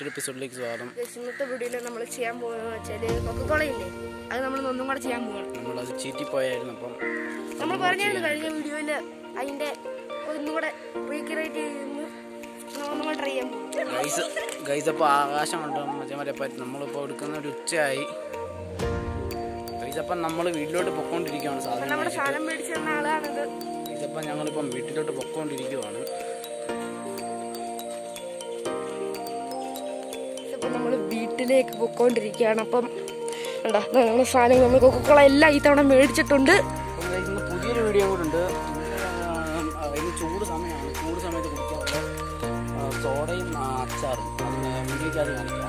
എപ്പിസോഡിലേക്ക് സ്വാഗതം Guys, ഇന്നത്തെ വീഡിയോയിൽ നമ്മൾ ചെയ്യാൻ പോകുന്നത് വെച്ചാൽ കൊക്കക്കോളയില്ലേ അത് നമ്മൾ ഒന്നും കൂടെ ചെയ്യാൻ പോവാണ് നമ്മളത് ചീറ്റിപ്പോയായിരുന്നു അപ്പം നമ്മൾ പറഞ്ഞായിരുന്നു കഴിഞ്ഞ വീഡിയോയിൽ അതിന്റെ ഒന്നും കൂടെ റീക്രിയേറ്റ് ചെയ്യുന്നു ഒന്നും കൂടെ ട്രൈ ചെയ്യാൻ പോകും ഗൈസ് ഗൈസ് അപ്പോൾ ആകാശം കണ്ടോ മറ്റേ മറ്റേ പറ്റി നമ്മളിപ്പോൾ എടുക്കുന്ന ഒരു ഉച്ചയായി ഗൈസ് അപ്പം നമ്മൾ വീട്ടിലോട്ട് പൊക്കോണ്ടിരിക്കുകയാണ് സാധനം നമ്മുടെ സാധനം മേടിച്ചു തന്ന ആളാണിത് ഗൈസ് അപ്പം ഞങ്ങളിപ്പം വീട്ടിലോട്ട് പൊക്കോണ്ടിരിക്കുവാണ് ഇപ്പം നമ്മൾ വീട്ടിലേക്ക് പൊക്കോണ്ടിരിക്കുകയാണ് അപ്പം എന്താ നമ്മൾ സാധനങ്ങൾ നമ്മൾ കൊക്കക്കോള എല്ലാം ഈ തവണ മേടിച്ചിട്ടുണ്ട് അപ്പം guys, ഇന്ന് പുതിയൊരു വീഡിയോ കൂടെ ഉണ്ട് ഇന്ന് ചൂട് സമയമാണ് ചൂട് സമയത്ത് കുടിക്കാറുള്ള ആ, സോഡയും ആ, അച്ചാറും അതിന് വീഡിയോയ്ക്കകത്ത് കാണിക്കാം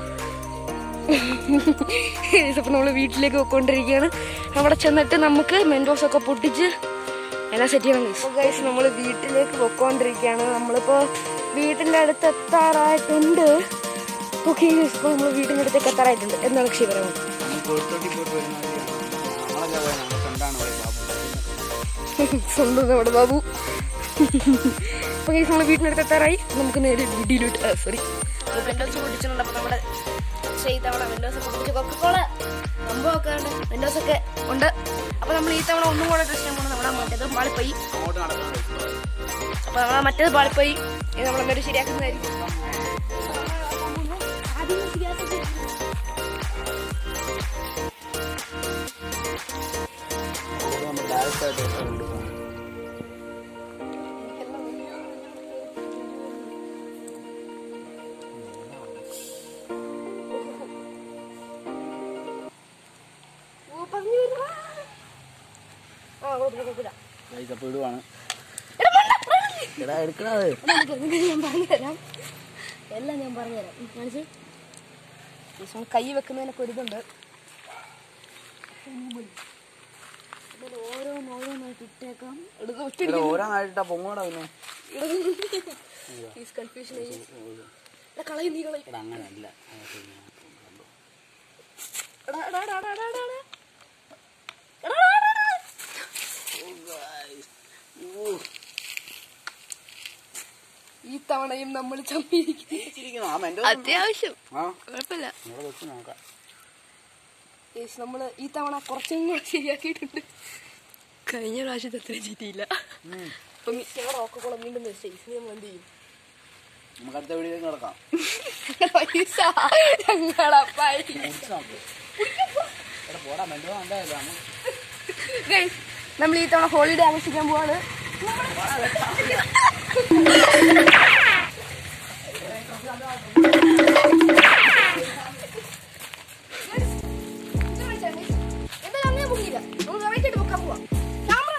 ഇപ്പം നമ്മൾ വീട്ടിലേക്ക് പൊക്കോണ്ടിരിക്കുകയാണ് അവിടെ ചെന്നിട്ട് നമുക്ക് മെൻഡോസ് ഒക്കെ പൊട്ടിച്ച് എല്ലാം സെറ്റ് ചെയ്യണം ഇപ്പോൾ ഗൈസ് നമ്മൾ വീട്ടിലേക്ക് പൊക്കോണ്ടിരിക്കുകയാണ് നമ്മളിപ്പോൾ വീട്ടിൻ്റെ അടുത്ത് എത്താറായിട്ടുണ്ട് ഓക്കെ ഇപ്പോൾ നമ്മൾ വീട്ടിൻ്റെ അടുത്തേക്ക് എത്താറായിട്ടുണ്ട് എന്താണ് ക്ഷീപരമാണ് നമ്മൾ കൊഴുത്തോട്ടി പോയിട്ട് വരുന്ന ഞങ്ങളൊക്കെ പോയ ഞങ്ങളുടെ ഫ്രണ്ടാണ് പോയി ബാബു സ്വന്തം നമ്മുടെ ബാബു അപ്പോൾ ഗൈസ് നമ്മൾ വീട്ടിനടുത്ത് എത്താറായി നമുക്ക് നേരെ വീട്ടിലോട്ട് സോറി വിൻഡോസ് പൊട്ടിച്ചിട്ടുണ്ട് അപ്പോൾ നമ്മുടെ പക്ഷേ ഈ തവണ വിൻഡോസ് ഒക്കെ പൊട്ടിച്ച് കൊക്കക്കോള സംഭവമൊക്കെ ഉണ്ട് വിൻഡോസ് ഒക്കെ ഉണ്ട് അപ്പോൾ നമ്മൾ ഈ തവണ ഒന്നും കൂടെ ടെസ്റ്റ് ചെയ്യാൻ പോകുന്നത് നമ്മുടെ മറ്റേത് പാളിപ്പോയി അങ്ങോട്ട് നടക്കാൻ അപ്പോൾ നമ്മൾ മറ്റേത് പാളിപ്പോയി ഇത് നമ്മൾ എന്നിട്ട് ശരിയാക്കുന്നതായിരിക്കും ആദ്യം ശരിയാക്കുന്നത് നമ്മൾ ഡയറക്റ്റ് ആയിട്ട് കൊണ്ടുപോകും ഓ, പറഞ്ഞു വരുവാ. ആ, കുഴപ്പമില്ല, കുഴപ്പമില്ല. ഗൈസ് അപ്പോൾ ഇടുവാണ് എടാ, മണ്ട, പറയല്ലേ. എടാ എടുക്കണത് എടാ, നിക്ക്, നിക്ക്, ഞാൻ പറഞ്ഞുതരാം എല്ലാം ഞാൻ പറഞ്ഞുതരാം ഉം, കാണിച്ച് ഈശോ, കൈ വെക്കുന്നതിനൊക്കെ ഒരിതുണ്ട് ഇതിൽ ഓരോന്ന് ഓരോന്നായിട്ട് ഇട്ടേക്കാം എടുക്ക ഒറ്റ ഇവിടെ ഓരോ നാട്ടിട്ടാ പൊങ്ങോടാ പിന്നെ കൺഫ്യൂഷൻ കളയും നീ കളയും എടാ അങ്ങനെയല്ല എടാ, എടാ, എടാ, എടാ, എടാ, എടാ, എടാ. എടാ, എടാ, എടാ, എടാ. ഈ തവണയും നമ്മൾ ചമ്മിയിരിക്കുന്നു ആ മെൻ്റെ അത്യാവശ്യം ആ കുഴപ്പമില്ല ഇവിടെ വെച്ച് നോക്കാം യേശ് നമ്മള് ഈ തവണ കുറച്ചും കൂടെ ശരിയാക്കിയിട്ടുണ്ട് കഴിഞ്ഞ പ്രാവശ്യത്തെ അത്ര ചീറ്റിയില്ല അപ്പം ഞങ്ങളുടെ റോക്കോളം വീണ്ടും മെസ്സേജ് നമ്മൾ എന്ത് ചെയ്യും നമുക്ക് അടുത്ത വീഡിയോയിലേക്ക് നടക്കാം പൈസ ഞങ്ങളപ്പായി കുടിച്ച് നോക്ക് എടാ പോടാ മെൻ്റെ ഉണ്ടായല്ലോ Guys, നമ്മൾ ഈ തവണ ഹോളിഡേ ആഘോഷിക്കാൻ പോവാണ് എന്തായാലും അങ്ങനെ പൊങ്ങിയില്ല നമ്മൾ വെറൈറ്റി ആയിട്ട് പൊക്കാൻ പോവാം ക്യാമറ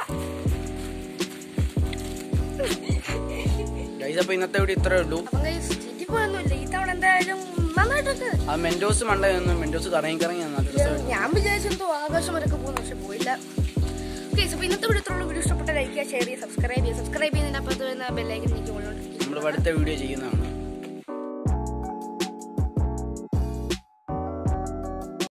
ഗൈസ് അപ്പോൾ ഇന്നത്തെ വീഡിയോ ഇത്രേ ഉള്ളൂ അപ്പം guys, ചീറ്റിപ്പോയൊന്നുമില്ല ഈ തവണ എന്തായാലും നന്നായിട്ടൊക്കെ ആ മെൻഡോസ് മണ്ടയൊന്നും മെൻഡോസ് കറങ്ങി കറങ്ങി നല്ല രസമായിരുന്നു ഞാൻ വിചാരിച്ചെന്തോ ആകാശം വരൊക്കെ പോകുന്നു പക്ഷെ പോയില്ല ഓക്കെ അപ്പോൾ ഇന്നത്തെ വീഡിയോത്തിലുള്ള വീഡിയോ ഇഷ്ടപ്പെട്ട ലൈക്ക് ചെയ്യുക ഷെയർ ചെയ്യുക സബ്സ്ക്രൈബ് ചെയ്യുക സബ്സ്ക്രൈബ് ചെയ്യുന്നതിനപ്പുറത്ത് വരുന്ന ബെല്ലൈക്കൻ എനിക്ക് ഓൾറെഡി നമ്മൾ അടുത്ത വീഡിയോ ചെയ്യുന്നതാണ്